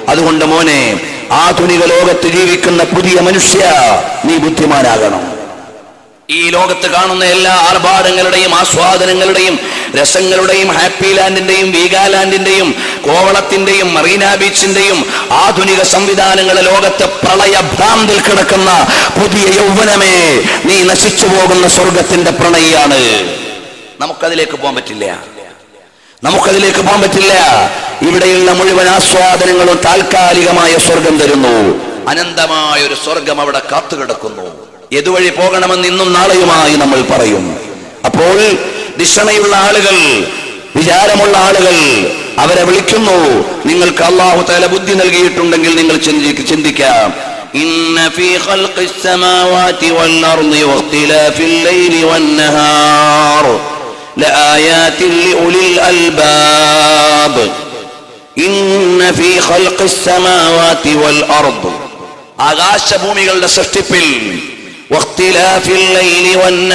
അതുകൊണ്ട് മോനെ ആധുനിക ലോകത്ത് ജീവിക്കുന്ന പുതിയ മനുഷ്യ നീ ബുദ്ധിമാനാകണം ഈ ലോകത്ത് കാണുന്ന എല്ലാ ആർഭാടങ്ങളുടെയും ആസ്വാദനങ്ങളുടെയും രസങ്ങളുടെയും ഹാപ്പി ലാൻഡിന്റെയും വീഗാലാൻഡിന്റെയും കോവളത്തിന്റെയും മറീന ബീച്ചിന്റെയും ആധുനിക സംവിധാനങ്ങളെ ലോകത്ത് പ്രളയഭ്രാന്തിൽ കിടക്കുന്ന പുതിയ യൗവനമേ നീ നശിച്ചു പോകുന്ന സ്വർഗത്തിന്റെ പ്രണയിയാണ് നമുക്കതിലേക്ക് പോകാൻ പറ്റില്ല നമുക്കതിലേക്ക് പോകാൻ പറ്റില്ല ഇവിടെയുള്ള മുഴുവൻ ആസ്വാദനങ്ങളും താൽക്കാലികമായ സ്വർഗം തരുന്നു അനന്തമായ ഒരു സ്വർഗം അവിടെ കാത്തുകിടക്കുന്നു എതുവഴി പോകണമെന്ന് ഇന്നും നാളെയുമായി നമ്മൾ പറയും അപ്പോൾ ദിഷണയുള്ള ആളുകൾ വിചാരമുള്ള ആളുകൾ അവരെ വിളിക്കുന്നു നിങ്ങൾക്ക് അള്ളാഹു തല ബുദ്ധി നൽകിയിട്ടുണ്ടെങ്കിൽ നിങ്ങൾ ചിന്തി- ചിന്തിക്കാം إن في خلق السماوات والأرض واختلاف الليل والنهار لآيات لأولي الألباب إن في خلق السماوات والأرض ആകാശഭൂമികളുടെ സൃഷ്ടിപ്പിൽ واختلاف الليل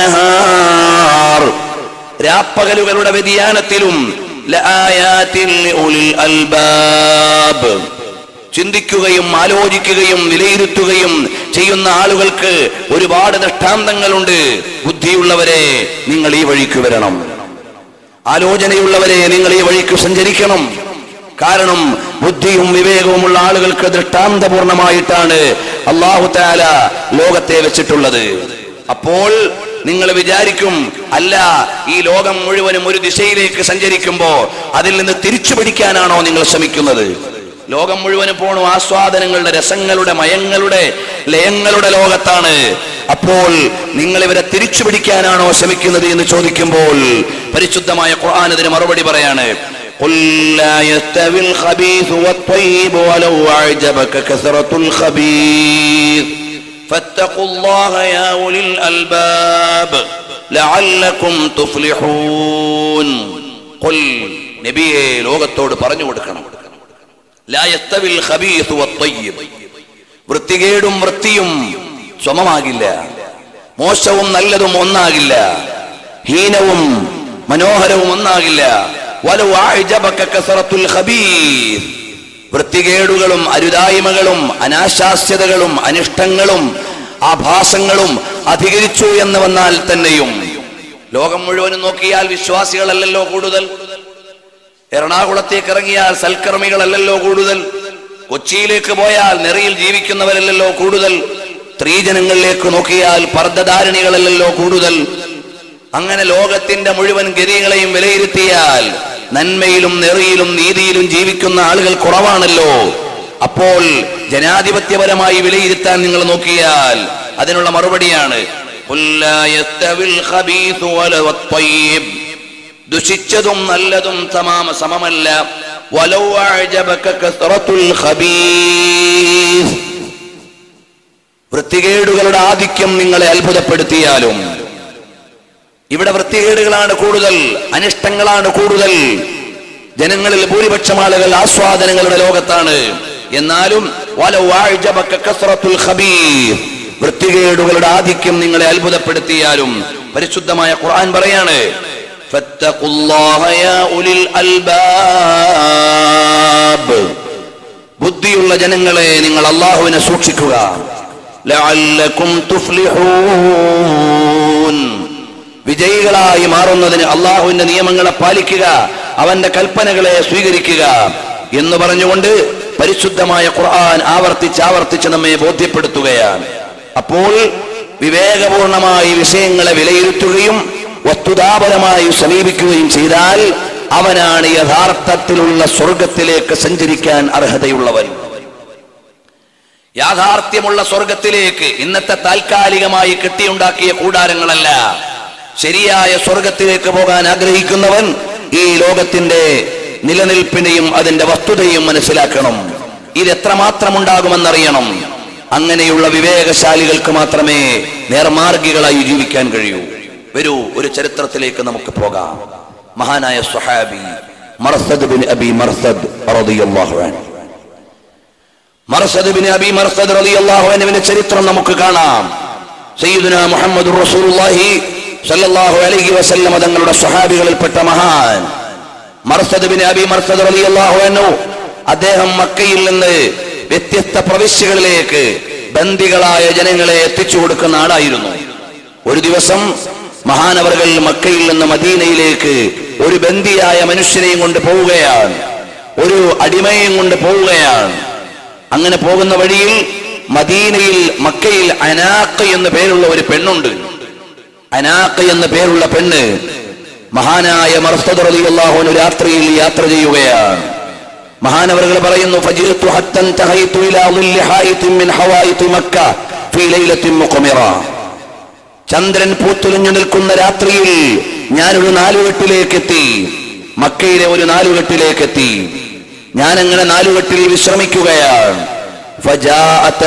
والنهار രാപ്പകലുകളുടെ വ്യതിയാനത്തിലും لآيات لأولي الألباب ചിന്തിക്കുകയും ആലോചിക്കുകയും വിലയിരുത്തുകയും ചെയ്യുന്ന ആളുകൾക്ക് ഒരുപാട് ദൃഷ്ടാന്തങ്ങളുണ്ട് ബുദ്ധിയുള്ളവരെ നിങ്ങൾ ഈ വഴിക്ക് വരണം ആലോചനയുള്ളവരെ നിങ്ങൾ ഈ വഴിക്ക് സഞ്ചരിക്കണം കാരണം ബുദ്ധിയും വിവേകവുമുള്ള ആളുകൾക്ക് ദൃഷ്ടാന്തപൂർണമായിട്ടാണ് അള്ളാഹു താല ലോകത്തെ വെച്ചിട്ടുള്ളത് അപ്പോൾ നിങ്ങൾ വിചാരിക്കും അല്ല ഈ ലോകം മുഴുവനും ഒരു ദിശയിലേക്ക് സഞ്ചരിക്കുമ്പോ അതിൽ നിന്ന് തിരിച്ചു പിടിക്കാനാണോ നിങ്ങൾ ശ്രമിക്കുന്നത് ലോകം മുഴുവനും പോണു ആസ്വാദനങ്ങളുടെ രസങ്ങളുടെ മയങ്ങളുടെ ലയങ്ങളുടെ ലോകത്താണ് അപ്പോൾ നിങ്ങൾ ഇവരെ തിരിച്ചു പിടിക്കാനാണോ ശ്രമിക്കുന്നത് എന്ന് ചോദിക്കുമ്പോൾ പരിശുദ്ധമായ ഖുർആൻ ഇതിന് മറുപടി പറയാണ് قل لا يستوي الخبيث والطيب ولو أعجبك كثرة الخبيث فاتقوا الله يا أولي الألباب لعلكم تفلحون قل നബിയെ ലോകത്തോട് പറഞ്ഞു കൊടുക്കണം ലാ യസ്തവിൽ ഖബീസ് വത്തയ്യിബ്. വൃത്തികേടും വൃത്തിയും സമമാകില്ല മോശവും നല്ലതും ഒന്നാകില്ല ഹീനവും മനോഹരവും ഒന്നാകില്ല വലു അഅ്ജബക കസറത്തുൽ ഖബീസ്. വൃത്തികേടുകളും അരുതായ്മകളും അനാശാസ്യതകളും അനിഷ്ടങ്ങളും ആഭാസങ്ങളും അധികരിച്ചു എന്ന് വന്നാൽ തന്നെയും ലോകം മുഴുവനും നോക്കിയാൽ വിശ്വാസികളല്ലല്ലോ കൂടുതൽ എറണാകുളത്തേക്ക് ഇറങ്ങിയാൽ സൽക്കർമ്മികളല്ലല്ലോ കൂടുതൽ കൊച്ചിയിലേക്ക് പോയാൽ നെറിയിൽ ജീവിക്കുന്നവരല്ലല്ലോ കൂടുതൽ സ്ത്രീജനങ്ങളിലേക്ക് നോക്കിയാൽ പർദ്ദധാരണികളല്ലല്ലോ കൂടുതൽ അങ്ങനെ ലോകത്തിന്റെ മുഴുവൻ ഗതികളെയും വിലയിരുത്തിയാൽ നന്മയിലും നെറിയിലും നീതിയിലും ജീവിക്കുന്ന ആളുകൾ കുറവാണല്ലോ അപ്പോൾ ജനാധിപത്യപരമായി വിലയിരുത്താൻ നിങ്ങൾ നോക്കിയാൽ അതിനുള്ള മറുപടിയാണ് "ഖുൽ ലാ യസ്തവിൽ ഖബീഥു വല വത്തയ്യിബ്." ദുഷിച്ചതും നല്ലതും സമാമ സമമല്ല വലൗ അഅ്ജബക കസ്റത്തുൽ ഖബീസ് വൃത്തികേടുകളുടെ ആധിക്യം നിങ്ങളെ അത്ഭുതപ്പെടുത്തിയാലും ഇവിടെ വൃത്തികേടുകളാണ് കൂടുതൽ അനിഷ്ടങ്ങളാണ് കൂടുതൽ ജനങ്ങളിൽ ഭൂരിപക്ഷം ആളുകൾ ആസ്വാദനങ്ങളുടെ ലോകത്താണ് എന്നാലും വലൗ അഅ്ജബക കസ്റത്തുൽ ഖബീസ് വൃത്തികേടുകളുടെ ആധിക്യം നിങ്ങളെ അത്ഭുതപ്പെടുത്തിയാലും പരിശുദ്ധമായ ഖുർആൻ പറയാണ് فاتقوا الله يا أولي الألباب ബുദ്ധിയുള്ള ജനങ്ങളെ നിങ്ങൾ അള്ളാഹുവിനെ സൂക്ഷിക്കുക ലഅല്ലക്കും തുഫ്ലിഹൂൻ വിജയികളായി മാറുന്നതിന് അള്ളാഹുവിന്റെ നിയമങ്ങളെ പാലിക്കുക അവന്റെ കൽപ്പനകളെ സ്വീകരിക്കുക എന്ന് പറഞ്ഞുകൊണ്ട് പരിശുദ്ധമായ ഖുർആൻ ആവർത്തിച്ച് ആവർത്തിച്ച് നമ്മെ ബോധ്യപ്പെടുത്തുകയാണ് അപ്പോൾ വിവേകപൂർണമായി വിഷയങ്ങളെ വിലയിരുത്തുകയും വസ്തുതാപരമായി സമീപിക്കുകയും ചെയ്താൽ അവനാണ് യഥാർത്ഥത്തിലുള്ള സ്വർഗത്തിലേക്ക് സഞ്ചരിക്കാൻ അർഹതയുള്ളവൻ യാഥാർത്ഥ്യമുള്ള സ്വർഗത്തിലേക്ക് ഇന്നത്തെ താൽക്കാലികമായി കെട്ടിയുണ്ടാക്കിയ കൂടാരങ്ങളല്ല ശരിയായ സ്വർഗത്തിലേക്ക് പോകാൻ ആഗ്രഹിക്കുന്നവൻ ഈ ലോകത്തിന്റെ നിലനിൽപ്പിനെയും അതിന്റെ വസ്തുതയും മനസ്സിലാക്കണം ഇത് എത്രമാത്രം ഉണ്ടാകുമെന്നറിയണം അങ്ങനെയുള്ള വിവേകശാലികൾക്ക് മാത്രമേ നേർമാർഗികളായി ജീവിക്കാൻ കഴിയൂ വരൂ ഒരു ചരിത്രത്തിലേക്ക് നമുക്ക് പോകാം മഹാനായ സുഹാബി മർസദ് ബിൻ അബി മർസദ് റളിയല്ലാഹു അൻഹു മർസദ് ബിൻ അബി മർസദ് റളിയല്ലാഹു അൻഹുവിന്റെ ചരിത്രം നമുക്ക് കാണാം സയ്യിദുന മുഹമ്മദ് റസൂലുള്ളാഹി സല്ലല്ലാഹു അലൈഹി വസല്ലം തങ്ങളുടെ സ്വഹാബികളിൽപ്പെട്ട മഹാൻ മർസദ് ബിൻ അബി മർസദ് റളിയല്ലാഹു അൻഹു അദ്ദേഹം മക്കയിൽ നിന്ന് വ്യത്യസ്ത പ്രവിശ്യകളിലേക്ക് ബന്ദികളായ ജനങ്ങളെ എത്തിച്ചു കൊടുക്കുന്ന ആളായിരുന്നു ഒരു ദിവസം മഹാനവറുകൾ മക്കയിൽ നിന്ന് മദീനയിലേക്ക് ഒരു ബന്ദിയായ മനുഷ്യനെയും കൊണ്ട് പോവുകയാണ് ഒരു അടിമയെയും കൊണ്ട് പോവുകയാണ് അങ്ങനെ പോകുന്ന വഴിയിൽ മദീനയിൽ മക്കയിൽ അനാക്ക് എന്ന് പേരുള്ള ഒരു പെണ്ണുണ്ട് അനാക്ക് എന്ന പേരുള്ള പെണ്ണ് മഹാനായ മർസദറിയാഹുന് രാത്രിയിൽ യാത്ര ചെയ്യുകയാണ് മഹാനവറുകൾ പറയുന്നു ഫജിറത്തു ഹത്തൻ തഹൈതു ഇലാ ളില്ലി ഹായിത്തിൻ മിൻ ഹവായിത്തി മക്ക ഫീ ലൈലത്തിൻ മുഖമിറ ചന്ദ്രൻ പൂത്തുലഞ്ഞു നിൽക്കുന്ന രാത്രിയിൽ ഞാനൊരു നാലുകെട്ടിലേക്ക് എത്തി മക്കയിലെ ഒരു നാലുകെട്ടിലേക്ക് എത്തി ഞാൻ അങ്ങനെ നാലുകെട്ടിൽ വിശ്രമിക്കുകയാണ് ഫജാഅത്ത്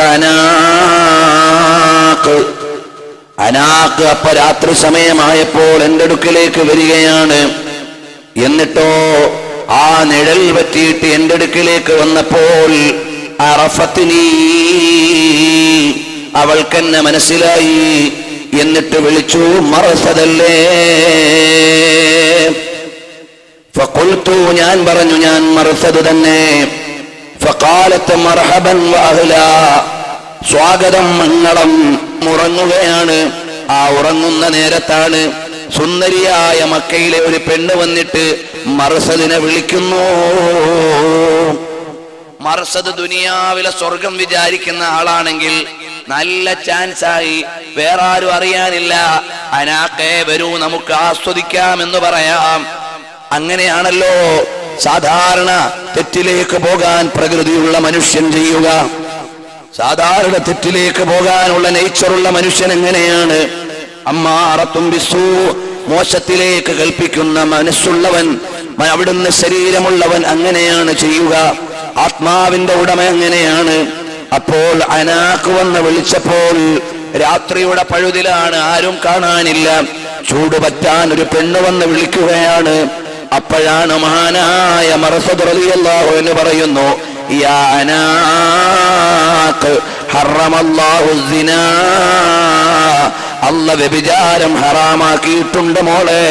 അനാഖ്. അനാക്ക് അപ്പ രാത്രി സമയമായപ്പോൾ എന്റെ അടുക്കലേക്ക് വരികയാണ് എന്നിട്ടോ ആ നിഴൽ പറ്റിയിട്ട് എന്റെ അടുക്കലേക്ക് വന്നപ്പോൾ അറഫത്തിനീ അവൾക്കെന്നെ മനസ്സിലായി എന്നിട്ട് വിളിച്ചു മറസതല്ലേ ഫഖുൽതു ഞാൻ പറഞ്ഞു ഞാൻ മറസത് തന്നെ ഫഖാലത്ത് മർഹബൻ വഅഹ്ല സ്വാഗതം മംഗളം ഉറങ്ങുകയാണ് ആ ഉറങ്ങുന്ന നേരത്താണ് സുന്ദരിയായ മക്കയിലെ ഒരു പെണ്ണ് വന്നിട്ട് മറസദിനെ വിളിക്കുന്നു മർസദ് ദുനിയാവിലെ സ്വർഗം വിചാരിക്കുന്ന ആളാണെങ്കിൽ നല്ല ചാൻസ് ആയി വേറെ ആരും അറിയാനില്ല അനാക്കെ വരൂ നമുക്ക് ആസ്വദിക്കാം എന്ന് പറയാം അങ്ങനെയാണല്ലോ സാധാരണ തെറ്റിലേക്ക് പോകാൻ പ്രകൃതിയുള്ള മനുഷ്യൻ ചെയ്യുക സാധാരണ തെറ്റിലേക്ക് പോകാനുള്ള നേച്ചറുള്ള മനുഷ്യൻ എങ്ങനെയാണ് അമ്മാറത്തും ബിസു മോശത്തിലേക്ക് കൽപ്പിക്കുന്ന മനസ്സുള്ളവൻ മ- അവിടുന്ന് ശരീരമുള്ളവൻ അങ്ങനെയാണ് ചെയ്യുക ആത്മാവിന്റെ ഉടമ എങ്ങനെയാണ് അപ്പോൾ അനാക്ക് വന്ന് വിളിച്ചപ്പോൾ രാത്രിയുടെ പഴുതിലാണ് ആരും കാണാനില്ല ചൂട് പറ്റാൻ ഒരു പെണ്ണ് വന്ന് വിളിക്കുകയാണ് അപ്പോഴാണ് മഹാനായ മറസദ് റളിയല്ലാഹു എന്ന് പറയുന്നു യാ അനാക്ക് ഹറമല്ലാഹു സിനാ അല്ല വ്യഭിചാരം ഹറാമാക്കിയിട്ടുണ്ട് മോളെ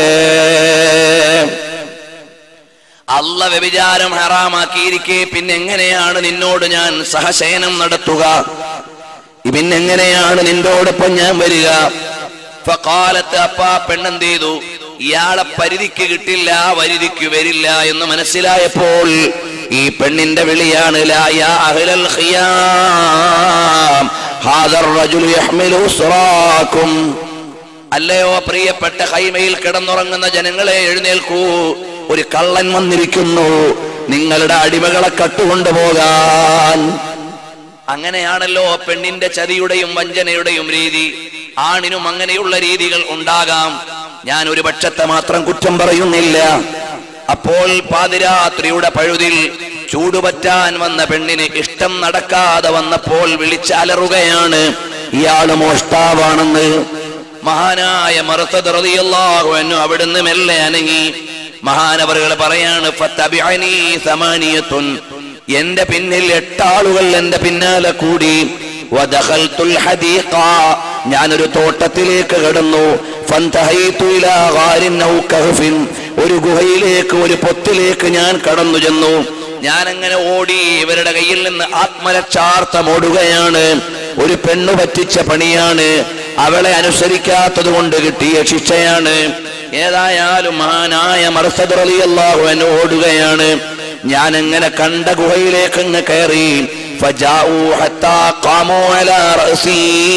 അല്ല വ്യഭിചാരം ഹറാമാക്കിയിരിക്കെ പിന്നെ എങ്ങനെയാണ് നിന്നോട് ഞാൻ സഹശയനം നടത്തുക പിന്നെങ്ങനെയാണ് നിന്നോടൊപ്പം ഞാൻ വരിക ഫക്കാലത്ത് അപ്പ പെണ്ണെന്ത് ചെയ്തു ഇയാളെ പരിധിക്ക് കിട്ടില്ല പരിധിക്ക് വരില്ല എന്ന് മനസ്സിലായപ്പോൾ ഈ പെണ്ണിന്റെ വിളിയാണ് ലാ യാ അഹ്ലൽ ഖിയാം ഹാദർ റജുൽ യഹ്മിലു സുറാക്കും അല്ലയോ പ്രിയപ്പെട്ട ഹൈമയിൽ കിടന്നുറങ്ങുന്ന ജനങ്ങളെ എഴുന്നേൽക്കൂ ഒരു കള്ളൻ വന്നിരിക്കുന്നു നിങ്ങളുടെ അടിമകളെ കട്ടുകൊണ്ടുപോകാൻ അങ്ങനെയാണല്ലോ പെണ്ണിന്റെ ചതിയുടെയും വഞ്ചനയുടെയും രീതി ആണിനും അങ്ങനെയുള്ള രീതികൾ ഉണ്ടാകാം ഞാൻ ഒരു പക്ഷത്തെ മാത്രം കുറ്റം പറയുന്നില്ല അപ്പോൾ പാതിരാത്രിയുടെ പഴുതിൽ ചൂടുപറ്റാൻ വന്ന പെണ്ണിന് ഇഷ്ടം നടക്കാതെ വന്നപ്പോൾ വിളിച്ചലറുകയാണ് ഇയാള് മോഷ്ടാവാണെന്ന് മഹാനായ മറുത്തത് റളിയല്ലാഹു അൻഹു അവിടുന്ന് മെല്ലെ അനങ്ങി മഹാനവറുകൾ പറയാണ് ഫത്തബിഅനി സമാനിയത്തുൻ എന്റെ പിന്നിൽ എട്ടാളുകൾ എന്റെ പിന്നാലെ കൂടി വദഖൽതുൽ ഹദീഖ ഞാനൊരു തോട്ടത്തിലേക്ക് കടന്നു ഫന്തഹൈതു ഇലാ ഗാരിൻ ഔ കഹ്ഫിൻ ഒരു ഗുഹയിലേക്ക് ഒരു പൊത്തിലേക്ക് ഞാൻ കടന്നു ചെന്നു ഞാൻ അങ്ങനെ ഓടി ഇവരുടെ കയ്യിൽ നിന്ന് ആത്മരക്ഷാർത്ഥം ഓടുകയാണ് ഒരു പെണ്ണു പറ്റിച്ച പണിയാണ് അവളെ അനുസരിക്കാത്തത് കൊണ്ട് കിട്ടിയ ശിക്ഷയാണ് ഏതായാലും മഹാനായ മർസദ് റളിയല്ലാഹു അൻഹു ഓടുകയാണ് ഞാൻ എങ്ങനെ കണ്ട ഗുഹയിലേക്ക് അങ്ങ് കയറി ഫജാഊ ഹത്താ ഖാമൂ അലാ റഅസീ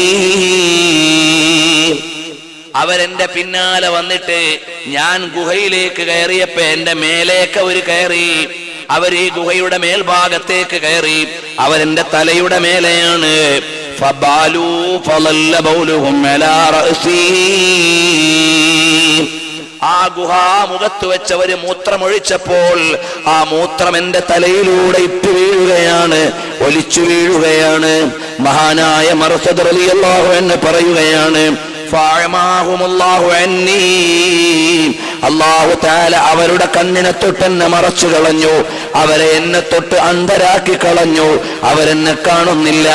അവരെന്റെ പിന്നാലെ വന്നിട്ട് ഞാൻ ഗുഹയിലേക്ക് കയറിയപ്പോ എന്റെ മേലേക്ക് അവർ കയറി അവർ ഈ ഗുഹയുടെ മേൽഭാഗത്തേക്ക് കയറി അവരെന്റെ തലയുടെ മേലെയാണ് ഫബാലൂ ഫളല്ല ബൗലുഹും അലാ റഅസീ ആ ഗുഹാമുഖത്ത് വെച്ചവര് മൂത്രമൊഴിച്ചപ്പോൾ ആ മൂത്രം എന്റെ തലയിലൂടെ ഇട്ട് വീഴുകയാണ് ഒലിച്ചു വീഴുകയാണ് മഹാനായ മർസദ് റളിയല്ലാഹു എന്ന് പറയുകയാണ് ഫഅമാഹുമുല്ലാഹു അന്നീ. അല്ലാഹു താല അവരുടെ കണ്ണിനെ തൊട്ട് എന്നെ മറച്ചു കളഞ്ഞു അവരെ എന്നെ തൊട്ട് അന്ധരാക്കി കളഞ്ഞു അവരെന്നെ കാണുന്നില്ല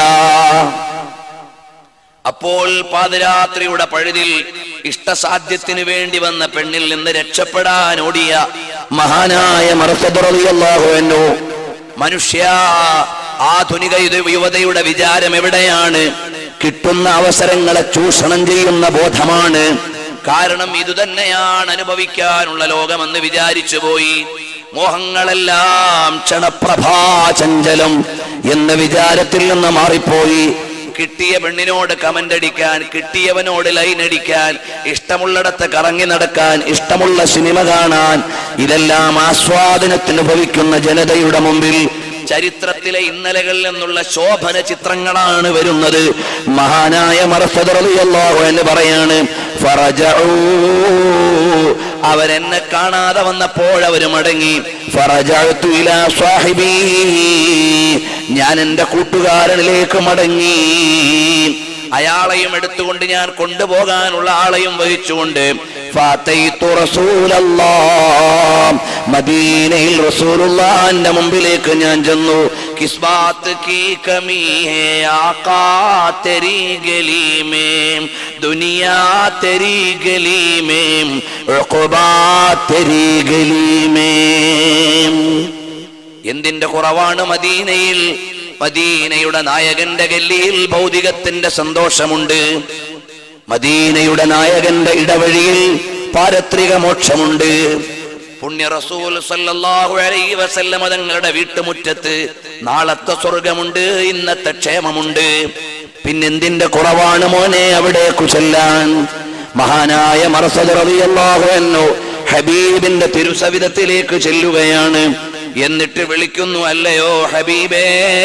അപ്പോൾ പാതിരാത്രിയുടെ പഴുതിൽ ഇഷ്ടസാധ്യത്തിനു വേണ്ടി വന്ന പെണ്ണിൽ നിന്ന് രക്ഷപ്പെടാൻ ഓടിയ മഹാനായ മറസദ് റളിയല്ലാഹു അൻഹു മനുഷ്യ ആധുനിക യുവ- യുവതയുടെ വിചാരം എവിടെയാണ് കിട്ടുന്ന അവസരങ്ങളെ ചൂഷണം ചെയ്യുന്ന ബോധമാണ് കാരണം ഇതുതന്നെയാണ് അനുഭവിക്കാനുള്ള ലോകമെന്ന് വിചാരിച്ചു പോയി മോഹങ്ങളെല്ലാം ക്ഷണപ്രഭാചഞ്ചലം എന്ന വിചാരത്തിൽ നിന്ന് മാറിപ്പോയി കിട്ടിയ പെണ്ണിനോട് കമന്റ് അടിക്കാൻ കിട്ടിയവനോട് ലൈൻ അടിക്കാൻ ഇഷ്ടമുള്ളിടത്ത് കറങ്ങി നടക്കാൻ ഇഷ്ടമുള്ള സിനിമ കാണാൻ ഇതെല്ലാം ആസ്വാദനത്തിന് ഭവിക്കുന്ന ജനതയുടെ മുമ്പിൽ ചരിത്രത്തിലെ ഇന്നലകളിൽ നിന്നുള്ള ശോഭന ചിത്രങ്ങളാണ് വരുന്നത് മഹാനായ മറഫദറിയല്ലാഹു എന്ന് പറയാണ് ഫറജഊ. അവരെന്നെ കാണാതെ വന്നപ്പോൾ അവർ മടങ്ങി ഫറജഅ്തു ഇലാ സ്വാഹിബീ. ഞാൻ എന്റെ കൂട്ടുകാരനിലേക്ക് മടങ്ങി അയാളെയും എടുത്തുകൊണ്ട് ഞാൻ കൊണ്ടുപോകാനുള്ള ആളെയും വഹിച്ചുകൊണ്ട് ഫാത്തൈത്തു റസൂലല്ലാഹ്. മദീനയിൽ റസൂലുള്ളാന്റെ മുമ്പിലേക്ക് ഞാൻ ചെന്നു കിസ്ബാത്ത് കീ കമീ ഹേ ആകാ തെരീ ഗലി മേം ദുനിയാ തെരീ ഗലി മേം ഉഖബാ തെരീ ഗലി മേം എന്തിന്റെ കുറവാണ് മദീനയിൽ മദീനയുടെ നായകന്റെ ഗല്ലിയിൽ ഭൗതികത്തിന്റെ സന്തോഷമുണ്ട് മദീനയുടെ നായകന്റെ ഇടവഴിയിൽ പാരത്രിക മോക്ഷമുണ്ട് പുണ്യ റസൂൽ സല്ലല്ലാഹു അലൈഹി വസല്ലമ തങ്ങളുടെ വീട്ടുമുറ്റത്ത് നാളത്തെ സ്വർഗമുണ്ട് ഇന്നത്തെ ക്ഷേമമുണ്ട് പിന്നെന്തിന്റെ കുറവാണ് മോനെ അവിടെ കുശല്ലാൻ മഹാനായ മറസദ് റളിയല്ലാഹു അൻഹു ഹബീബിന്റെ തിരുസവിധത്തിലേക്ക് ചെല്ലുകയാണ് എന്നിട്ട് വിളിക്കുന്നു അല്ലയോ ഹബീബേ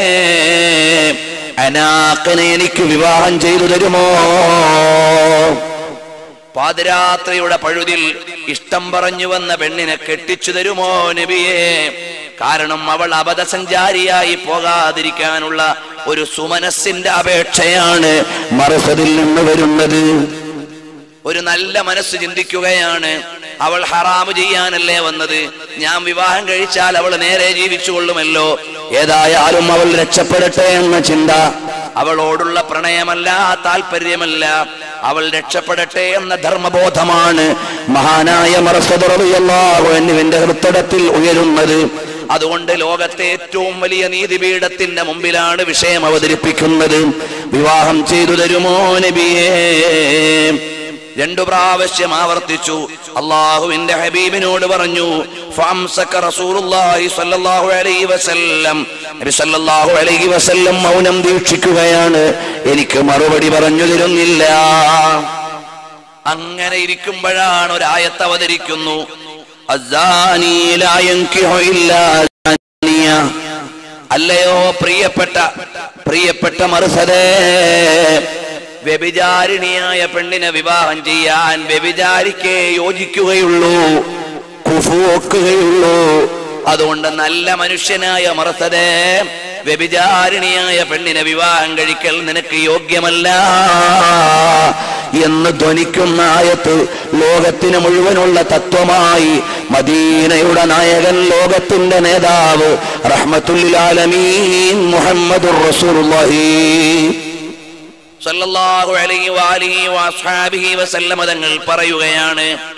അനാക്കനെ എനിക്ക് വിവാഹം ചെയ്തു തരുമോ പാതിരാത്രിയുടെ പഴുതിൽ ഇഷ്ടം പറഞ്ഞു വന്ന പെണ്ണിനെ കെട്ടിച്ചു തരുമോ നബിയെ കാരണം അവൾ അബദ്ധസഞ്ചാരിയായി പോകാതിരിക്കാനുള്ള ഒരു സുമനസ്സിന്റെ അപേക്ഷയാണ് മറസതിൽ നിന്ന് വരുന്നത് ഒരു നല്ല മനസ്സ് ചിന്തിക്കുകയാണ് അവൾ ഹറാമ് ചെയ്യാനല്ലേ വന്നത് ഞാൻ വിവാഹം കഴിച്ചാൽ അവൾ നേരെ ജീവിച്ചു കൊള്ളുമല്ലോ ഏതായാലും അവൾ രക്ഷപ്പെടട്ടെ എന്ന ചിന്ത അവളോടുള്ള പ്രണയമല്ല താല്പര്യമല്ല അവൾ രക്ഷപ്പെടട്ടെ എന്ന ധർമ്മബോധമാണ് മഹാനായ മറസതുറവിയല്ലാഹുവിന്റെ ഹൃത്തടത്തിൽ ഉയരുന്നത് അതുകൊണ്ട് ലോകത്തെ ഏറ്റവും വലിയ നീതിപീഠത്തിന്റെ മുമ്പിലാണ് വിഷയം അവതരിപ്പിക്കുന്നത് വിവാഹം ചെയ്തു തരുമോ നബിയേ രണ്ടു പ്രാവശ്യം ആവർത്തിച്ചു അള്ളാഹുവിന്റെ ഹബീബിനോട് പറഞ്ഞു ഫംസക റസൂലുള്ളാഹി സ്വല്ലല്ലാഹു അലൈഹി വസല്ലം നബി സല്ലല്ലാഹു അലൈഹി വസല്ലം മൗനം ദീക്ഷിക്കുകയാണ് എനിക്ക് മറുപടി പറഞ്ഞു തരുന്നില്ല അങ്ങനെ ഇരിക്കുമ്പോഴാണ് ഒരു ആയത്ത് അവതരിക്കുന്നു അസ്സാനി ലാ യൻകിഹു ഇല്ലാ സാനിയ. അല്ലയോ പ്രിയപ്പെട്ട പ്രിയപ്പെട്ട മറുസദേ വ്യഭിചാരിണിയായ പെണ്ണിനെ വിവാഹം ചെയ്യാൻ വ്യഭിചാരിക്കേ യോജിക്കുകയുള്ളൂ കുഫുവെക്കുകയുള്ളൂ അതുകൊണ്ട് നല്ല മനുഷ്യനായ മറുസദേ വ്യഭിചാരിണിയായ പെണ്ണിനെ വിവാഹം കഴിക്കൽ നിനക്ക് യോഗ്യമല്ല എന്ന് ധ്വനിക്കുന്ന ആയത്ത് ലോകത്തിന് മുഴുവനുള്ള തത്വമായി മദീനയുടെ നായകൻ ലോകത്തിന്റെ നേതാവ് റഹ്മത്തുല്ലാലമീൻ മുഹമ്മദുർ റസൂലുള്ളാഹി സല്ലല്ലാഹു അലൈഹി വാലിഹി വസ്ഹാബിഹി വസല്ലമ തങ്ങൾ പറയുകയാണ്